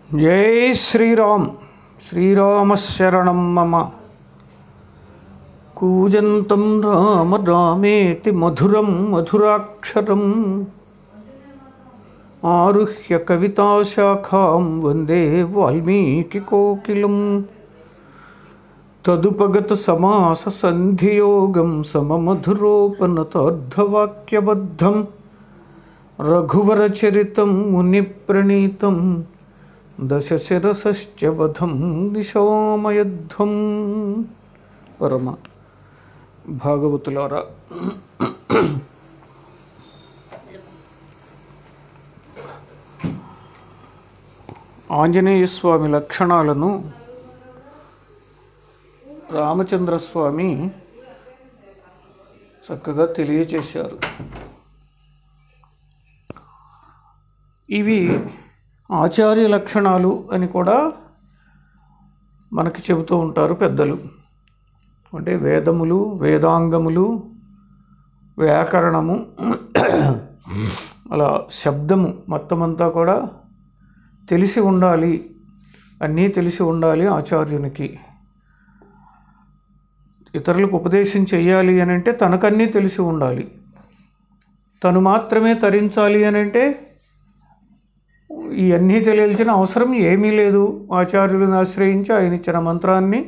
జై శ్రీరామ్ శ్రీరామశరణం మమ కూజంతం రామ రామేతి మధురం మధురాక్షరం ఆరుహ్య కవితాశాఖాం వందే వాల్మీకికోకిలం తదుపగత సమాస సంధియోగం సమమధురోపనతార్థవాక్యబద్ధం రఘువరచరితం మునిప్రణీతం దశశిరసశ్చ వధం నిశామయధ్వం పరమ భాగవతులారా ఆంజనేయ స్వామి లక్షణాలను రామచంద్రస్వామి చక్కగా తెలియచేశారు ఇవి ఆచార్య లక్షణాలు అని కూడా మనకి చెబుతూ ఉంటారు పెద్దలు అంటే వేదములు వేదాంగములు వ్యాకరణము అలా శబ్దము మొత్తం అంతా కూడా తెలిసి ఉండాలి అన్నీ తెలిసి ఉండాలి ఆచార్యునికి ఇతరులకు ఉపదేశం చెయ్యాలి అని అంటే తనకన్నీ తెలిసి ఉండాలి తను మాత్రమే తరించాలి అని అంటే ఇవన్నీ తెలియాల్సిన అవసరం ఏమీ లేదు ఆచార్యులను ఆశ్రయించి ఆయన ఇచ్చిన మంత్రాన్ని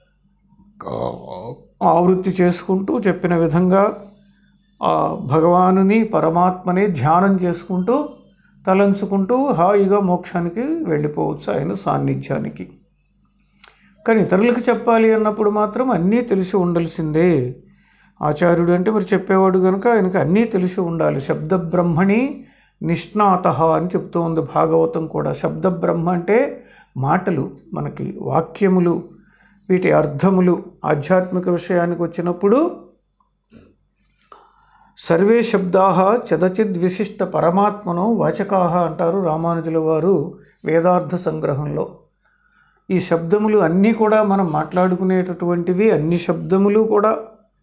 ఆవృత్తి చేసుకుంటూ చెప్పిన విధంగా ఆ భగవానుని పరమాత్మని ధ్యానం చేసుకుంటూ తలంచుకుంటూ హాయిగా మోక్షానికి వెళ్ళిపోవచ్చు ఆయన సాన్నిధ్యానికి కానీ ఇతరులకు చెప్పాలి అన్నప్పుడు మాత్రం అన్నీ తెలిసి ఉండాల్సిందే ఆచార్యుడు అంటే మరి చెప్పేవాడు కనుక ఆయనకి అన్నీ తెలిసి ఉండాలి శబ్ద బ్రహ్మణి నిష్ణాత అని చెప్తూ ఉంది భాగవతం కూడా శబ్ద బ్రహ్మ అంటే మాటలు మనకి వాక్యములు వీటి అర్థములు ఆధ్యాత్మిక విషయానికి వచ్చినప్పుడు సర్వే శబ్దా చదచిద్ విశిష్ట పరమాత్మను వాచకాహ అంటారు రామానుజుల వారు వేదార్థ సంగ్రహంలో ఈ శబ్దములు అన్నీ కూడా మనం మాట్లాడుకునేటటువంటివి అన్ని శబ్దములు కూడా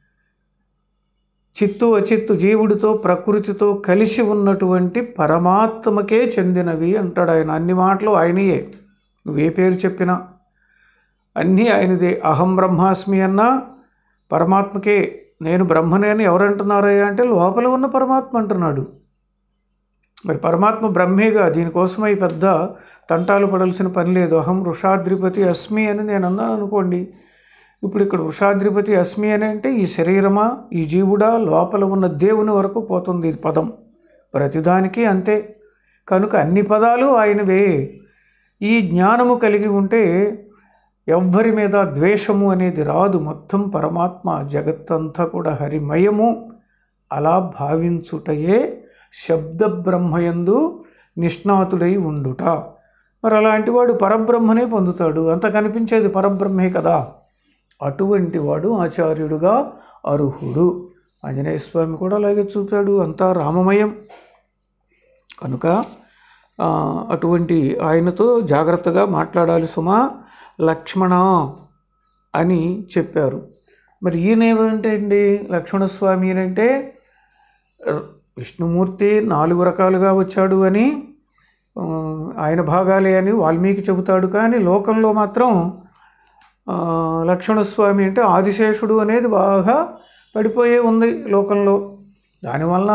చిత్తు అచిత్తు జీవుడితో ప్రకృతితో కలిసి ఉన్నటువంటి పరమాత్మకే చెందినవి అంటాడు ఆయన అన్ని మాటలు ఆయనయే నువ్వే పేరు చెప్పినా అన్నీ ఆయనదే అహం బ్రహ్మాస్మి అన్నా పరమాత్మకే నేను బ్రహ్మనే అని ఎవరంటున్నారయ్యా అంటే లోపల ఉన్న పరమాత్మ అంటున్నాడు మరి పరమాత్మ బ్రహ్మేగా దీనికోసమై పెద్ద తంటాలు పడాల్సిన పని లేదు అహం వృషాద్రిపతి అస్మి అని నేను అన్నాను అనుకోండి ఇప్పుడు ఇక్కడ వృషాద్రిపతి అస్మి అని అంటే ఈ శరీరమా ఈ జీవుడా లోపల ఉన్న దేవుని వరకు పోతుంది ఈ పదం ప్రతిదానికి అంతే కనుక అన్ని పదాలు ఆయనవే ఈ జ్ఞానము కలిగి ఉంటే ఎవ్వరి మీద ద్వేషము అనేది రాదు మొత్తం పరమాత్మ జగత్తంతా కూడా హరిమయము అలా భావించుటయే శబ్ద బ్రహ్మయందు నిష్ణాతుడై ఉండుట మరి అలాంటి వాడు పరబ్రహ్మనే పొందుతాడు అంత కనిపించేది పరబ్రహ్మే కదా అటువంటి వాడు ఆచార్యుడుగా అర్హుడు ఆంజనేయ స్వామి కూడా అలాగే చూపాడు అంతా రామమయం కనుక అటువంటి ఆయనతో జాగ్రత్తగా మాట్లాడాలి సుమా లక్ష్మణ అని చెప్పారు మరి ఈయన ఏమంటే అండి లక్ష్మణస్వామి అంటే విష్ణుమూర్తి నాలుగు రకాలుగా వచ్చాడు అని ఆయన భాగాలే అని వాల్మీకి చెబుతాడు కానీ లోకంలో మాత్రం లక్ష్మణస్వామి అంటే ఆదిశేషుడు అనేది బాగా పడిపోయే ఉంది లోకంలో దానివల్ల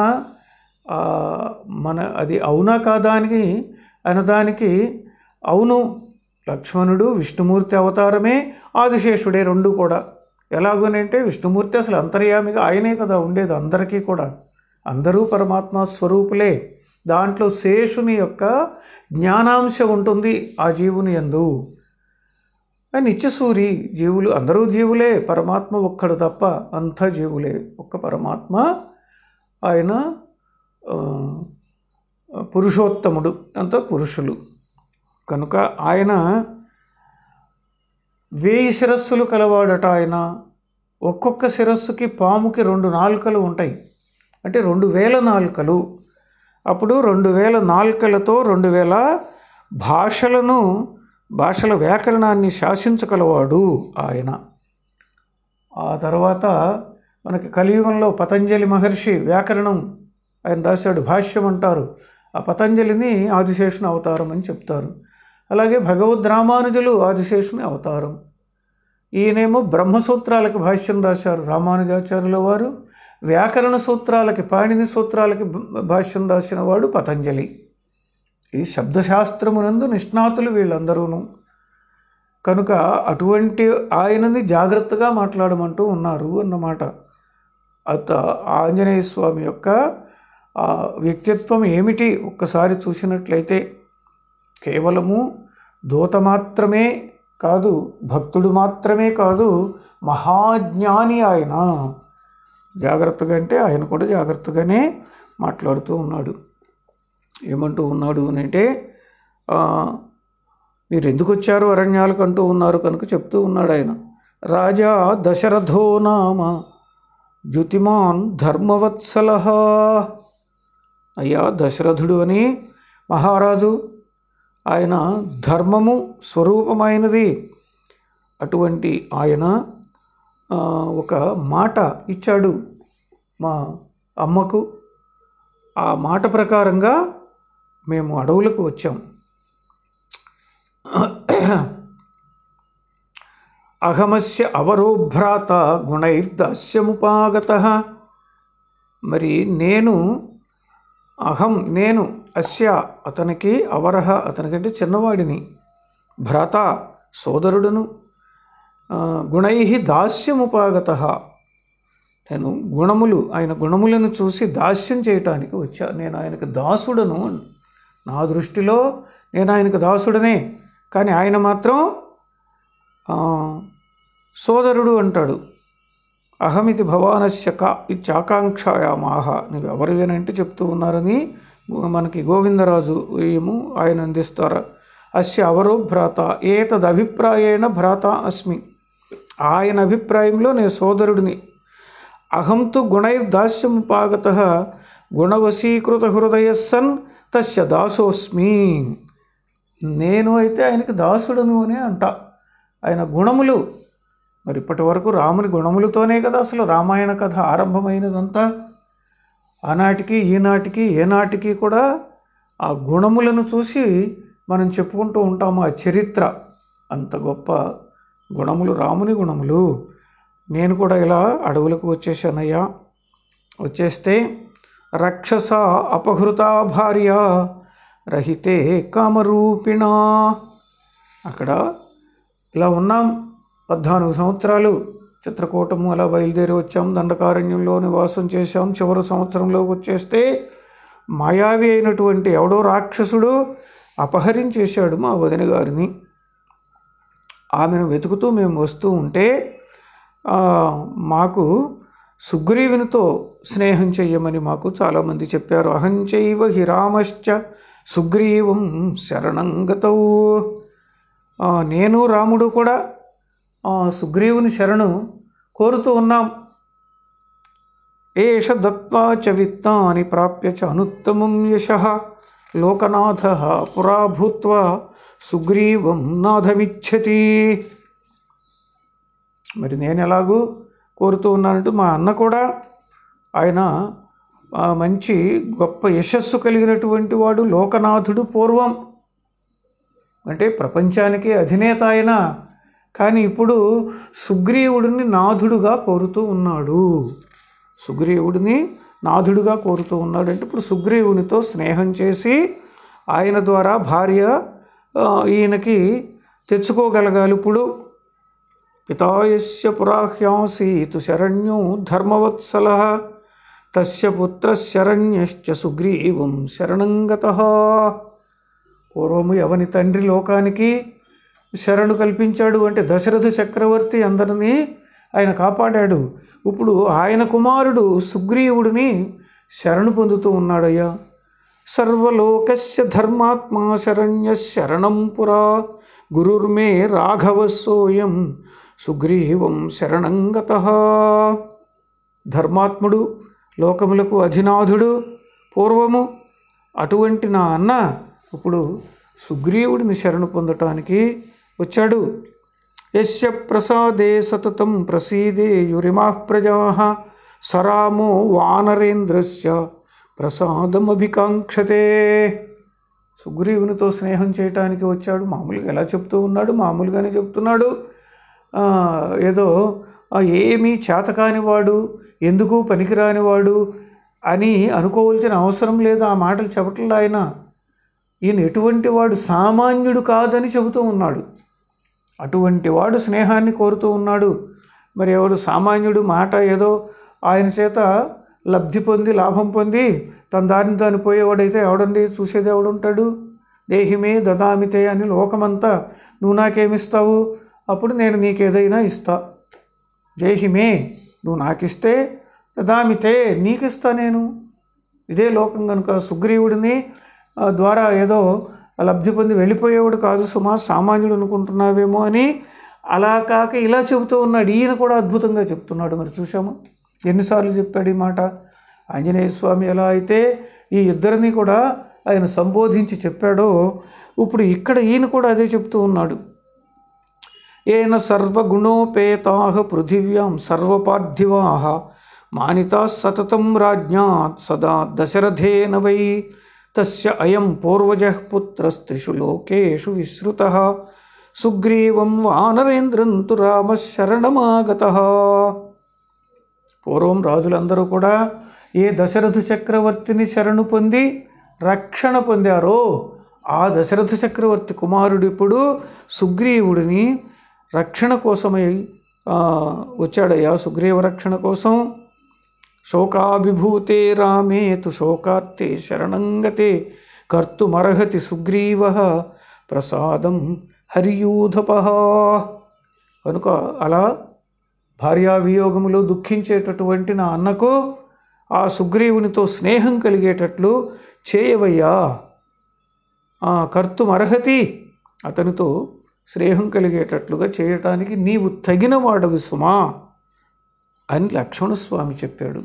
మన అది అవునా కాదా అని అనదానికి అవును లక్ష్మణుడు విష్ణుమూర్తి అవతారమే ఆదిశేషుడే రెండు కూడా ఎలాగోనంటే విష్ణుమూర్తి అసలు అంతర్యామిగా ఆయనే కదా ఉండేది అందరికీ కూడా అందరూ పరమాత్మ స్వరూపులే దాంట్లో శేషుని యొక్క జ్ఞానాంశం ఉంటుంది ఆ జీవుని ఎందు నిత్యసూరి జీవులు అందరూ జీవులే పరమాత్మ ఒక్కడు తప్ప అంతా జీవులే ఒక్క పరమాత్మ ఆయన పురుషోత్తముడు అంతా పురుషులు కనుక ఆయన వేయి శిరస్సులు కలవాడట ఆయన ఒక్కొక్క శిరస్సుకి పాముకి రెండు నాలుకలు ఉంటాయి అంటే రెండు వేల నాలుకలు అప్పుడు రెండు వేల నాలుకలతో రెండు వేల భాషలను భాషల వ్యాకరణాన్ని శాసించగలవాడు ఆయన ఆ తర్వాత మనకి కలియుగంలో పతంజలి మహర్షి వ్యాకరణం ఆయన రాశాడు భాష్యం అంటారు ఆ పతంజలిని ఆదిశేషుని అవతారం అని చెప్తారు అలాగే భగవద్ రామానుజులు ఆదిశేషుని అవతారం ఈయనేమో బ్రహ్మసూత్రాలకి భాష్యం రాశారు రామానుజాచార్యుల వారు వ్యాకరణ సూత్రాలకి పాణిని సూత్రాలకి భ- భాష్యం రాసిన వాడు పతంజలి ఈ శబ్దశాస్త్రమునందు నిష్ణాతులు వీళ్ళందరూను కనుక అటువంటి ఆయనని జాగ్రత్తగా మాట్లాడమంటూ ఉన్నారు అన్నమాట అత ఆంజనేయ స్వామి యొక్క ఆ వ్యక్తిత్వం ఏమిటి ఒక్కసారి చూసినట్లయితే కేవలము దూత మాత్రమే కాదు భక్తుడు మాత్రమే కాదు మహాజ్ఞాని ఆయన జాగ్రత్తగా అంటే ఆయన కూడా జాగ్రత్తగానే మాట్లాడుతూ ఉన్నాడు ఏమంటూ ఉన్నాడు అని అంటే ఆ, మీరు ఎందుకు వచ్చారు అరణ్యాలకు అంటూ ఉన్నారు కనుక చెప్తూ ఉన్నాడు ఆయన రాజా దశరథో నామ జ్యుతిమాన్ ధర్మవత్సల అయ్యా దశరథుడు అని మహారాజు ఆయన ధర్మము స్వరూపమైనది అటువంటి ఆయన ఆ, ఒక మాట ఇచ్చాడు మా అమ్మకు ఆ మాట ప్రకారంగా మేము అడవులకు వచ్చాం అహమస్య అవరోభ్రాత గుణైర్దాస్యముపాగత మరి నేను అహం నేను అస్య అతనికి అవరహ అతనికంటే చిన్నవాడిని భ్రాత సోదరుడును ఆ, గుణై దాస్యముపాగత నేను గుణములు ఆయన గుణములను చూసి దాస్యం చేయటానికి వచ్చా నేను ఆయనకు దాసుడను నా దృష్టిలో నేను ఆయనకు దాసుడనే కానీ ఆయన మాత్రం ఆ, సోదరుడు అంటాడు అహమితి భవానస్య కా ఇచ్చాకాంక్షాయామాహ నువ్వు ఎవరివేనంటే చెప్తూ ఉన్నారని గో- మనకి గోవిందరాజు ఏము ఆయన అందిస్తారు అస్య అవరో భ్రాత ఏతదభిప్రాయేణ భ్రాత అస్మి ఆయన అభిప్రాయంలో నేను సోదరుడిని అహం తు గుణైర్దాస్యముపాగత గుణవశీకృత హృదయ సన్ తస్య దాసోస్మి నేను అయితే ఆయనకి దాసుడను అని అంట ఆయన గుణములు మరి ఇప్పటి వరకు రాముని గుణములతోనే కదా అసలు రామాయణ కథ ఆరంభమైనదంతా ఆనాటికి ఈనాటికి ఏనాటికి కూడా ఆ గుణములను చూసి మనం చెప్పుకుంటూ ఉంటాము ఆ చరిత్ర అంత గొప్ప గుణములు రాముని గుణములు నేను కూడా ఇలా అడవులకు వచ్చేసానయ్యా వచ్చేస్తే రక్షస అపహృత భార్య రహితే కామరూపిణ అక్కడ ఇలా ఉన్నాం పద్నాలుగు సంవత్సరాలు చిత్రకూటము అలా బయలుదేరి వచ్చాం దండకారణ్యంలో నివాసం చేశాం చివరి సంవత్సరంలోకి వచ్చేస్తే మాయావి అయినటువంటి ఎవడో రాక్షసుడు అపహరించేశాడు మా వదిన గారిని ఆమెను వెతుకుతూ మేము వస్తూ ఉంటే ఆ, మాకు సుగ్రీవునితో స్నేహం చెయ్యమని మాకు చాలామంది చెప్పారు అహంచైవ హి రామశ్చ సుగ్రీవం శరణంగతవు ఆ, నేను రాముడు కూడా ఆ, సుగ్రీవుని శరణు కోరుతూ ఉన్నాం ఏష దత్వా చ విత్తాని ప్రాప్య చ అనుత్తమం యశ లోకనాథ పురా భూత్వా సుగ్రీవం నాథమిచ్చతి మరి నేను ఎలాగూ కోరుతూ ఉన్నానంటూ మా అన్న కూడా ఆయన ఆ, మంచి గొప్ప యశస్సు కలిగినటువంటి వాడు లోకనాథుడు పూర్వం అంటే ప్రపంచానికి అధినేత ఆయన కానీ ఇప్పుడు సుగ్రీవుడిని నాథుడుగా కోరుతూ ఉన్నాడు సుగ్రీవుడిని నాథుడుగా కోరుతూ ఉన్నాడు అంటే ఇప్పుడు సుగ్రీవునితో స్నేహం చేసి ఆయన ద్వారా భార్య ఆ, ఈయనకి తెచ్చుకోగలగాలి ఇప్పుడు పితాయస్య పురాహ్యాసీతు శరణ్యో ధర్మవత్సల తస్య పుత్రశరణ్యశ్చ సుగ్రీవం శరణంగత పూర్వము ఎవని తండ్రి లోకానికి శరణు కల్పించాడు అంటే దశరథ చక్రవర్తి అందరినీ ఆయన కాపాడాడు ఇప్పుడు ఆయన కుమారుడు సుగ్రీవుడిని శరణు పొందుతూ ఉన్నాడయ్యా సర్వలోకస్య ధర్మాత్మా శరణ్య శరణం పురా గురుర్మే రాఘవస్సోయం సుగ్రీవం శరణంగత ధర్మాత్ముడు లోకములకు అధినాథుడు పూర్వము అటువంటి నా అన్న ఇప్పుడు సుగ్రీవుడిని శరణు పొందటానికి వచ్చాడు యస్య ప్రసాదే సతతం ప్రసీదేయురిమా ప్రజా సరామో వానరేంద్రస్య ప్రసాదమభికాంక్షతే సుగ్రీవునితో స్నేహం చేయటానికి వచ్చాడు మామూలుగా ఎలా చెప్తూ ఉన్నాడు మామూలుగానే చెప్తున్నాడు ఆ, ఏదో ఆ, ఏమీ చేతకానివాడు ఎందుకు పనికిరానివాడు అని అనుకోవాల్సిన అవసరం లేదు ఆ మాటలు చెప్పట్లేదు ఆయన ఈయన ఎటువంటి వాడు సామాన్యుడు కాదని చెబుతూ ఉన్నాడు అటువంటి వాడు స్నేహాన్ని కోరుతూ ఉన్నాడు మరి ఎవడు సామాన్యుడు మాట ఏదో ఆయన చేత లబ్ధి పొంది లాభం పొంది తన దారిని తాను పోయేవాడైతే ఎవడండి చూసేది ఎవడుంటాడు దేహిమే దదామితే అని లోకమంతా నువ్వు నాకేమిస్తావు అప్పుడు నేను నీకేదైనా ఇస్తా దేహిమే నువ్వు నాకిస్తే దదామితే నీకిస్తా నేను ఇదే లోకం కనుక సుగ్రీవుడిని ఆ, ద్వారా ఏదో లబ్ధి పొంది వెళ్ళిపోయేవాడు కాదు సుమా సామాన్యుడు అనుకుంటున్నావేమో అని అలా కాక ఇలా చెబుతూ ఉన్నాడు ఈయన కూడా అద్భుతంగా చెప్తున్నాడు మరి చూసాము ఎన్నిసార్లు చెప్పాడు ఈ మాట ఆంజనేయ స్వామి ఎలా అయితే ఈ ఇద్దరిని కూడా ఆయన సంబోధించి చెప్పాడో ఇప్పుడు ఇక్కడ ఈయన కూడా అదే చెప్తూ ఉన్నాడు ఏన సర్వగుణోపేతా పృథివ్యాం సర్వపార్థివా మానితా సతతం రాజ్ఞా సదా దశరథేన వై తస్య అయం పూర్వజ పుత్రస్త్రిషు లోకేషు విశ్రుత సుగ్రీవం వానరేంద్రం తు రామ శరణమాగత పూర్వం రాజులందరూ కూడా ఏ దశరథ చక్రవర్తిని శరణు పొంది రక్షణ పొందారో ఆ దశరథ చక్రవర్తి కుమారుడు ఇప్పుడు సుగ్రీవుడిని రక్షణ కోసమై ఆ, వచ్చాడయ్యా సుగ్రీవ రక్షణ కోసం శోకాభిభూతే రామే తు శోకార్తే శరణంగతే కర్తుమర్హతి సుగ్రీవ ప్రసాదం హరియూధప కనుక అలా భార్యావియోగములో దుఃఖించేటటువంటి నా అన్నకు ఆ సుగ్రీవునితో స్నేహం కలిగేటట్లు చేయవయ్యా ఆ కర్తుమర్హతి అతనితో స్నేహం కలిగేటట్లుగా చేయటానికి నీవు తగిన వాడవి సుమా అని లక్ష్మణస్వామి చెప్పాడు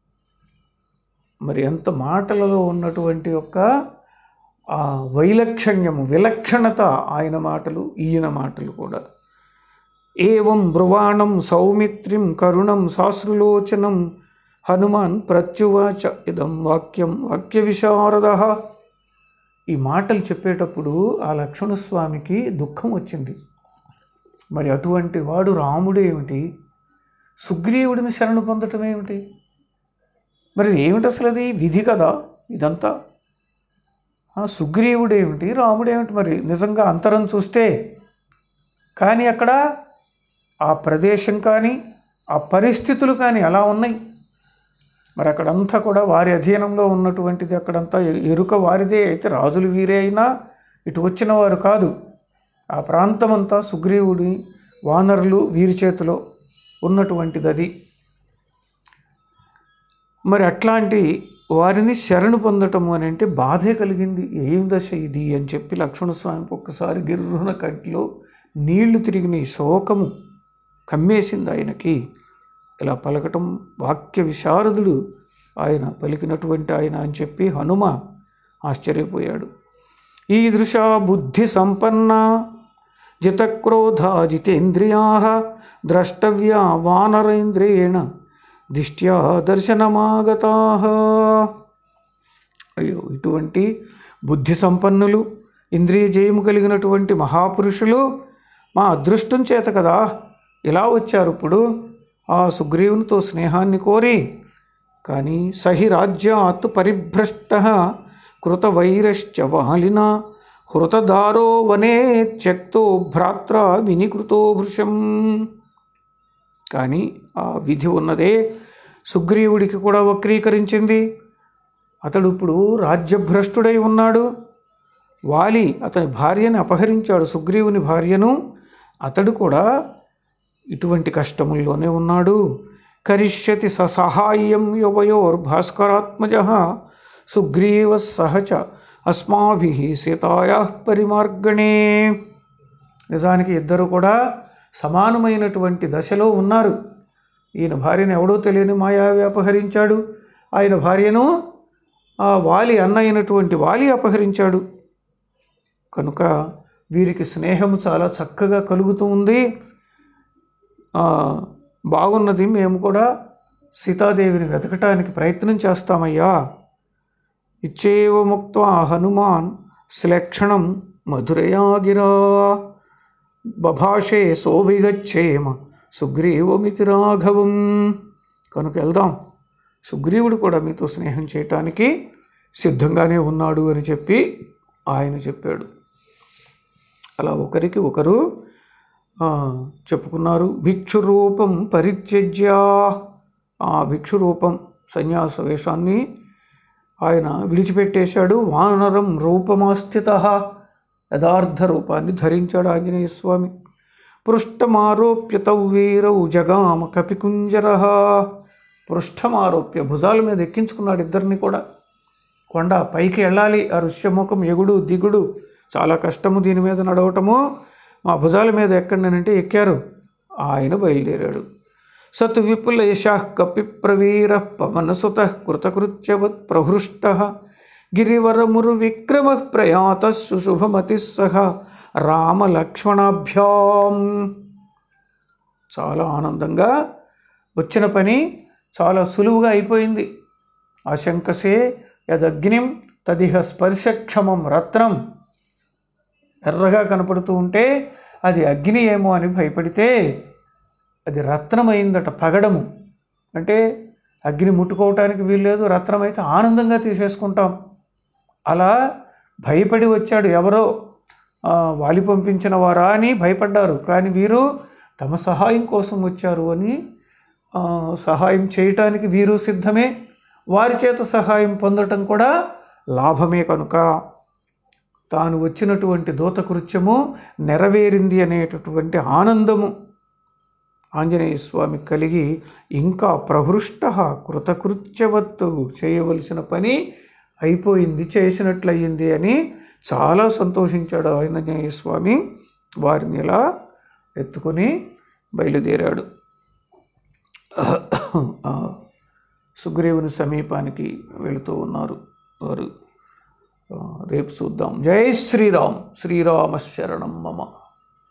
మరి ఎంత మాటలలో ఉన్నటువంటి యొక్క ఆ వైలక్షణ్యము విలక్షణత ఆయన మాటలు ఈయన మాటలు కూడా ఏవం బ్రువాణం సౌమిత్రిం కరుణం సాశ్రులోచనం హనుమాన్ ప్రత్యువాచ ఇదం వాక్యం వాక్య విశారద ఈ మాటలు చెప్పేటప్పుడు ఆ లక్ష్మణస్వామికి దుఃఖం వచ్చింది మరి అటువంటి వాడు రాముడు ఏమిటి సుగ్రీవుడిని శరణు పొందటం ఏమిటి మరి ఏమిటి అసలు అది విధి కదా ఇదంతా ఆ, సుగ్రీవుడు ఏమిటి రాముడు ఏమిటి మరి నిజంగా అంతరం చూస్తే కానీ అక్కడ ఆ ప్రదేశం కానీ ఆ పరిస్థితులు కానీ ఎలా ఉన్నాయి మరి అక్కడంతా కూడా వారి అధీనంలో ఉన్నటువంటిది అక్కడంతా ఎ- ఎరుక వారిదే అయితే రాజులు వీరే అయినా ఇటు వచ్చిన వారు కాదు ఆ ప్రాంతమంతా సుగ్రీవుడి వానరులు వీరి చేతిలో ఉన్నటువంటిది అది మరి అట్లాంటి వారిని శరణు పొందటము అని అంటే బాధే కలిగింది ఏం దశ ఇది అని చెప్పి లక్ష్మణస్వామికి ఒక్కసారి గిర్రున కంటిలో నీళ్లు తిరిగిన శోకము కమ్మేసింది ఆయనకి ఇలా పలకటం వాక్య విశారదుడు ఆయన పలికినటువంటి ఆయన అని చెప్పి హనుమ ఆశ్చర్యపోయాడు ఈదృశ బుద్ధి సంపన్న జితక్రోధా జితేంద్రియా ద్రష్టవ్యా వానరేంద్రేణ దిష్ట్యా దర్శనమాగతా అయ్యో ఇటువంటి బుద్ధి సంపన్నులు ఇంద్రియ జయము కలిగినటువంటి మహాపురుషులు మా అదృష్టం చేత కదా ఇలా వచ్చారు ఇప్పుడు ఆ సుగ్రీవునితో స్నేహాన్ని కోరి కానీ సహి రాజ్యాత్ పరిభ్రష్ట కృతవైరశ్చ వాలిన హృతదారో వనే త్యక్తో భ్రాత్ర వినికృతో భృశం కానీ ఆ విధి ఉన్నదే సుగ్రీవుడికి కూడా వక్రీకరించింది అతడు ఇప్పుడు రాజ్యభ్రష్టుడై ఉన్నాడు వాలి అతని భార్యని అపహరించాడు సుగ్రీవుని భార్యను అతడు కూడా ఇటువంటి కష్టముల్లోనే ఉన్నాడు కరిష్యతి స సహాయం యువయోర్ భాస్కరాత్మజ సుగ్రీవ సహచ అస్మాభి సీతాయా పరిమార్గణే నిజానికి ఇద్దరు కూడా సమానమైనటువంటి దశలో ఉన్నారు ఈయన భార్యను ఎవడో తెలియని మాయావి అపహరించాడు ఆయన భార్యను ఆ వాలి అన్న అయినటువంటి వాలి అపహరించాడు కనుక వీరికి స్నేహము చాలా చక్కగా కలుగుతూ ఉంది ఆ, బాగున్నది మేము కూడా సీతాదేవిని వెతకటానికి ప్రయత్నం చేస్తామయ్యా ఇచ్చేవ ముక్త హనుమాన్ శ్లక్షణం మధురయాగిరా బభాషే సోభిగచ్చేమ సుగ్రీవమితి రాఘవం కనుక వెళ్దాం సుగ్రీవుడు కూడా మీతో స్నేహం చేయటానికి సిద్ధంగానే ఉన్నాడు అని చెప్పి ఆయన చెప్పాడు అలా ఒకరికి ఒకరు ఆ, చెప్పుకున్నారు భిక్షు రూపం పరిత్యజ్య ఆ భిక్షు రూపం సన్యాస వేషాన్ని ఆయన విడిచిపెట్టేశాడు వానరం రూపమాస్థిత యథార్థ రూపాన్ని ధరించాడు ఆంజనేయ స్వామి పృష్ఠమారోప్యత వీరౌ జగామ కపికుంజర పృష్ఠమారోప్య భుజాల మీద ఎక్కించుకున్నాడు ఇద్దరిని కూడా కొండ పైకి వెళ్ళాలి ఆ ఋష్యముఖం ఎగుడు దిగుడు చాలా కష్టము దీని మీద నడవటము మా భుజాల మీద ఎక్కండి ఎక్కారు ఆయన బయలుదేరాడు సత్ విపుల యశ కపి ప్రవీర పవనసుత కృతకృత్యవత్ ప్రహృష్ట గిరివరమురు విక్రమ ప్రయాత సుశుభమతి సహ రామలక్ష్మణాభ్యాం చాలా ఆనందంగా వచ్చిన పని చాలా సులువుగా అయిపోయింది ఆశంకసే యదగ్నిం తదిహ స్పర్శక్షమం రత్నం ఎర్రగా కనపడుతూ ఉంటే అది అగ్ని ఏమో అని భయపడితే అది రత్నమైందట పగడము అంటే అగ్ని ముట్టుకోవటానికి వీల్లేదు రత్నం అయితే ఆనందంగా తీసేసుకుంటాం అలా భయపడి వచ్చాడు ఎవరో ఆ, వాలి పంపించిన వారా అని భయపడ్డారు కానీ వీరు తమ సహాయం కోసం వచ్చారు అని ఆ, సహాయం చేయటానికి వీరు సిద్ధమే వారి చేత సహాయం పొందటం కూడా లాభమే కనుక తాను వచ్చినటువంటి దూతకృత్యము నెరవేరింది అనేటటువంటి ఆనందము ఆంజనేయ స్వామి కలిగి ఇంకా ప్రహృష్ట కృతకృత్యవత్తు చేయవలసిన పని అయిపోయింది చేసినట్లయింది అని చాలా సంతోషించాడు ఆంజనేయ స్వామి వారిని ఇలా ఎత్తుకొని బయలుదేరాడు ఆ, సుగ్రీవుని సమీపానికి వెళుతూ ఉన్నారు వారు ఆ, రేపు చూద్దాం జై శ్రీరామ్ శ్రీరామ శరణం మమ